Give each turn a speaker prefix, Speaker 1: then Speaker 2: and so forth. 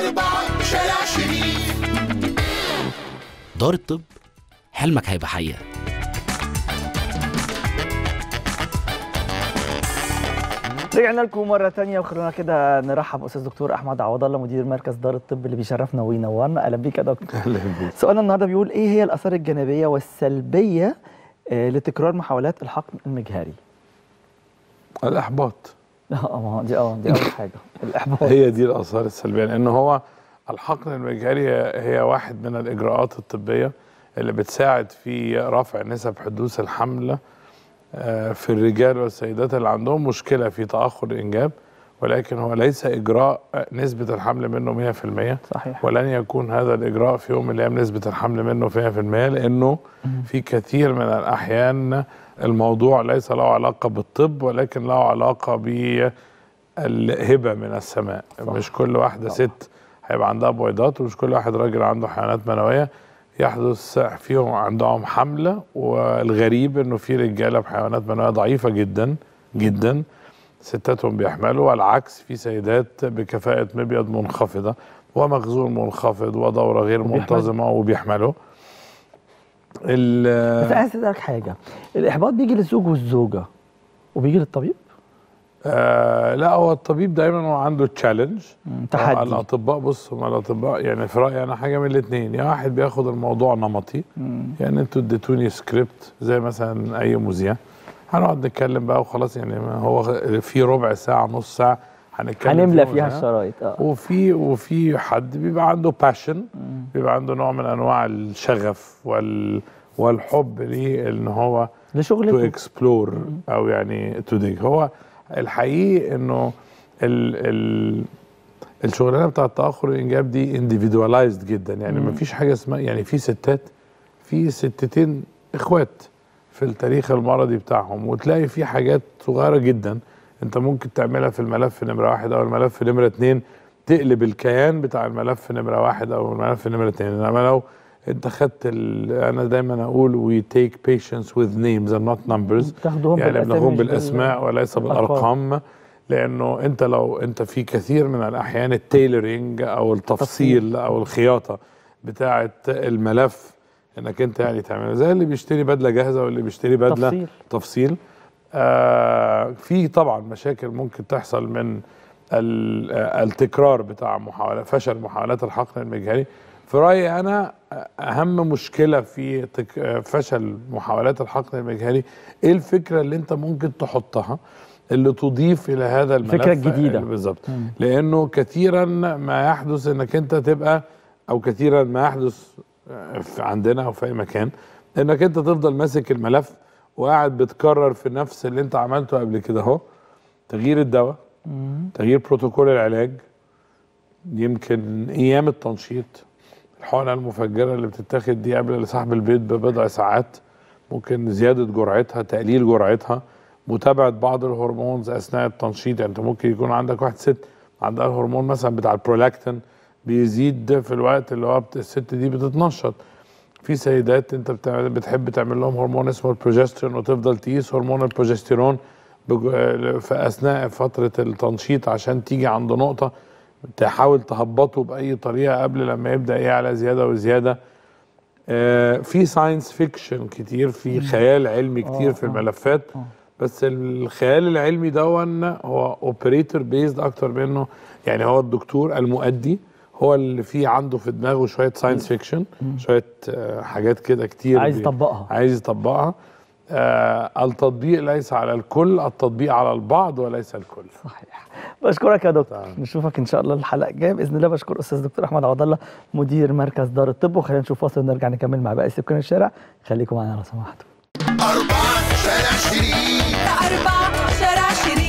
Speaker 1: أربعة شارع شريف
Speaker 2: دار الطب حلمك هيبقى حقيقة
Speaker 3: رجعنا لكم مرة تانية وخلونا كده نرحب بأستاذ دكتور أحمد عوض الله مدير مركز دار الطب اللي بيشرفنا وينورنا أهلا بيك يا دكتور
Speaker 4: اهلا بيك
Speaker 3: سؤالنا النهارده بيقول إيه هي الآثار الجانبية والسلبية آه، لتكرار محاولات الحقن المجهري؟
Speaker 4: الاحباط
Speaker 3: اه ما هو دي اه دي أول حاجة الإحباط
Speaker 4: هي دي الاثار السلبيه لان هو الحقن المجهري هي واحد من الاجراءات الطبيه اللي بتساعد في رفع نسب حدوث الحمل آه، في الرجال والسيدات اللي عندهم مشكله في تاخر الانجاب ولكن هو ليس اجراء نسبه الحمل منه 100%
Speaker 3: صحيح
Speaker 4: ولن يكون هذا الاجراء في يوم من الايام نسبه الحمل منه 100% لانه في كثير من الاحيان الموضوع ليس له علاقه بالطب ولكن له علاقه بالهبه من السماء
Speaker 3: صح.
Speaker 4: مش كل واحده
Speaker 3: طبعا.
Speaker 4: ست هيبقى عندها بويضات ومش كل واحد راجل عنده حيوانات منويه يحدث فيهم عندهم حمله والغريب انه في رجاله بحيوانات منويه ضعيفه جدا جدا ستاتهم بيحملوا والعكس في سيدات بكفاءة مبيض منخفضة ومخزون منخفض ودورة غير
Speaker 3: وبيحملوا.
Speaker 4: منتظمة وبيحملوا
Speaker 3: بس أنا عايز أسألك حاجة الإحباط بيجي للزوج والزوجة وبيجي للطبيب؟
Speaker 4: آه لا هو الطبيب دايما هو عنده تشالنج
Speaker 3: تحدي
Speaker 4: الاطباء بص هم الاطباء يعني في رايي انا حاجه من الاثنين يا واحد بياخد الموضوع نمطي
Speaker 3: مم.
Speaker 4: يعني انتوا اديتوني سكريبت زي مثلا اي مذيع هنقعد نتكلم بقى وخلاص يعني ما هو في ربع ساعه نص ساعه هنتكلم
Speaker 3: هنملى
Speaker 4: فيهم
Speaker 3: فيها
Speaker 4: وبتاع.
Speaker 3: الشرايط اه
Speaker 4: وفي وفي حد بيبقى عنده باشن
Speaker 3: مم.
Speaker 4: بيبقى عنده نوع من انواع الشغف وال والحب ليه ان هو تو
Speaker 3: لشغلته
Speaker 4: اكسبلور او يعني تو ديج هو الحقيقي انه ال ال الشغلانه بتاعه تاخر الانجاب دي انديفيدواليزد جدا يعني
Speaker 3: مم.
Speaker 4: ما فيش حاجه اسمها يعني في ستات في ستتين اخوات في التاريخ المرضي بتاعهم وتلاقي في حاجات صغيره جدا انت ممكن تعملها في الملف نمره واحد او الملف نمره اتنين تقلب الكيان بتاع الملف نمره واحد او الملف نمره اتنين انما لو انت خدت ال- انا دايما اقول we take patients with names and not numbers
Speaker 3: تاخدهم
Speaker 4: يعني
Speaker 3: بالأسامي
Speaker 4: بناخدهم
Speaker 3: مش بال-
Speaker 4: بالاسماء وليس
Speaker 3: بالأرقام.
Speaker 4: بالارقام لانه انت لو انت في كثير من الاحيان التيلرينج او التفصيل او الخياطه بتاعه الملف انك انت يعني تعمل زي اللي بيشتري بدله جاهزه واللي بيشتري بدله
Speaker 3: تفصيل
Speaker 4: تفصيل آه في طبعا مشاكل ممكن تحصل من ال- آه، التكرار بتاع محاولة فشل محاولات الحقن المجهري في رأيي أنا آه، أهم مشكلة في تك آه، فشل محاولات الحقن المجهري إيه الفكرة اللي أنت ممكن تحطها اللي تضيف إلى هذا الملف
Speaker 3: الفكرة الجديدة.
Speaker 4: آه، بالظبط
Speaker 3: مم.
Speaker 4: لأنه كثيرا ما يحدث أنك أنت تبقى أو كثيرا ما يحدث آه، في عندنا أو في أي مكان أنك أنت تفضل ماسك الملف وقاعد بتكرر في نفس اللي أنت عملته قبل كده أهو تغيير الدواء
Speaker 3: مم.
Speaker 4: تغيير بروتوكول العلاج يمكن ايام التنشيط الحقنه المفجره اللي بتتاخد دي قبل لصاحب البيت ببضع ساعات ممكن زياده جرعتها تقليل جرعتها متابعه بعض الهرمونز اثناء التنشيط يعني انت ممكن يكون عندك واحد ست عندها الهرمون مثلا بتاع البرولاكتين بيزيد في الوقت اللي هو بت- الست دي بتتنشط في سيدات انت بتعمل بتحب تعمل لهم هرمون اسمه البروجسترون وتفضل تقيس هرمون البروجستيرون بج- في اثناء فتره التنشيط عشان تيجي عند نقطه تحاول تهبطه باي طريقه قبل لما يبدا يعلى زياده وزياده آه، في ساينس فيكشن كتير في خيال علمي كتير
Speaker 3: آه،
Speaker 4: في
Speaker 3: آه،
Speaker 4: الملفات
Speaker 3: آه.
Speaker 4: بس الخيال العلمي دون هو اوبريتور بيزد اكتر منه يعني هو الدكتور المؤدي هو اللي فيه عنده في دماغه شويه ساينس فيكشن شويه آه، حاجات كده كتير
Speaker 3: عايز
Speaker 4: بي-
Speaker 3: يطبقها
Speaker 4: عايز يطبقها آه التطبيق ليس على الكل التطبيق على البعض وليس الكل
Speaker 3: صحيح بشكرك يا دكتور
Speaker 4: تعال.
Speaker 3: نشوفك ان شاء الله الحلقه الجايه باذن الله بشكر استاذ دكتور احمد عوض الله مدير مركز دار الطب وخلينا نشوف فاصل ونرجع نكمل مع باقي سكان الشارع خليكم معانا لو سمحتوا
Speaker 1: أربعة شارع شريف
Speaker 5: أربعة شارع شريف